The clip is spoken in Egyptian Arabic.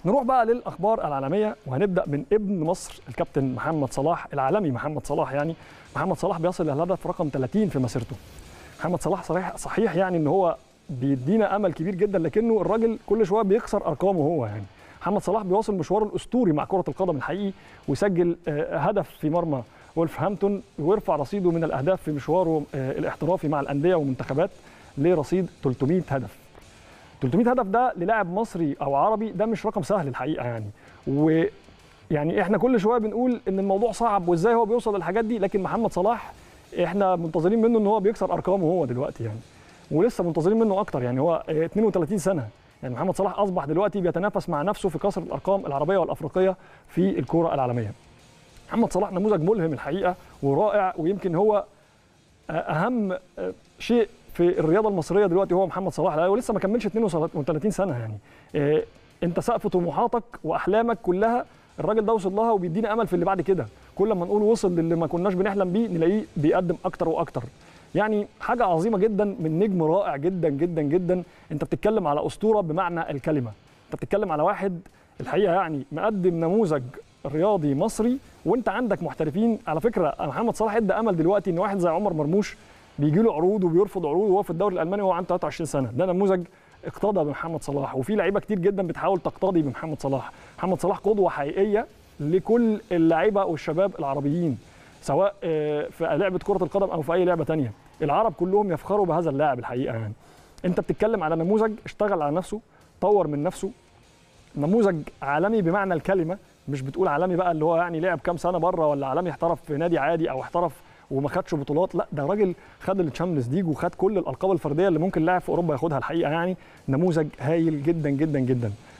نروح بقى للاخبار العالميه وهنبدا من ابن مصر الكابتن محمد صلاح العالمي محمد صلاح يعني محمد صلاح بيصل للهدف رقم 30 في مسيرته محمد صلاح صحيح صحيح يعني ان هو بيدينا امل كبير جدا لكنه الراجل كل شويه بيكسر ارقامه هو يعني محمد صلاح بيواصل مشواره الاسطوري مع كره القدم الحقيقي ويسجل هدف في مرمى وولفهامبتون ويرفع رصيده من الاهداف في مشواره الاحترافي مع الانديه والمنتخبات لرصيد 300 هدف 300 هدف ده للاعب مصري او عربي ده مش رقم سهل الحقيقه يعني ويعني احنا كل شويه بنقول ان الموضوع صعب وازاي هو بيوصل للحاجات دي لكن محمد صلاح احنا منتظرين منه ان هو بيكسر ارقامه هو دلوقتي يعني ولسه منتظرين منه اكتر يعني هو 32 سنه يعني محمد صلاح اصبح دلوقتي بيتنافس مع نفسه في كسر الارقام العربيه والافريقيه في الكوره العالميه محمد صلاح نموذج ملهم الحقيقه ورائع ويمكن هو اهم شيء في الرياضه المصريه دلوقتي هو محمد صلاح هو لسه ما كملش 32 سنه يعني إيه انت سقف طموحاتك واحلامك كلها الراجل ده وصل لها وبيدينا امل في اللي بعد كده كل ما نقول وصل للي ما كناش بنحلم بيه نلاقيه بيقدم اكتر واكتر يعني حاجه عظيمه جدا من نجم رائع جدا جدا جدا انت بتتكلم على اسطوره بمعنى الكلمه انت بتتكلم على واحد الحقيقه يعني مقدم نموذج رياضي مصري وانت عندك محترفين على فكره محمد صلاح ادى امل دلوقتي ان واحد زي عمر مرموش بيجي له عروض وبيرفض عروض وهو في الدوري الالماني وهو عنده 23 سنه ده نموذج اقتضى بمحمد صلاح وفي لعيبه كتير جدا بتحاول تقتضي بمحمد صلاح محمد صلاح قدوه حقيقيه لكل اللعيبه والشباب العربيين سواء في لعبه كره القدم او في اي لعبه تانية العرب كلهم يفخروا بهذا اللاعب الحقيقه يعني انت بتتكلم على نموذج اشتغل على نفسه طور من نفسه نموذج عالمي بمعنى الكلمه مش بتقول عالمي بقى اللي هو يعني لعب كام سنه بره ولا عالمي احترف في نادي عادي او احترف وما خدش بطولات لا ده راجل خد التشامبيونز ليج وخد كل الالقاب الفرديه اللي ممكن لاعب في اوروبا ياخدها الحقيقه يعني نموذج هايل جدا جدا جدا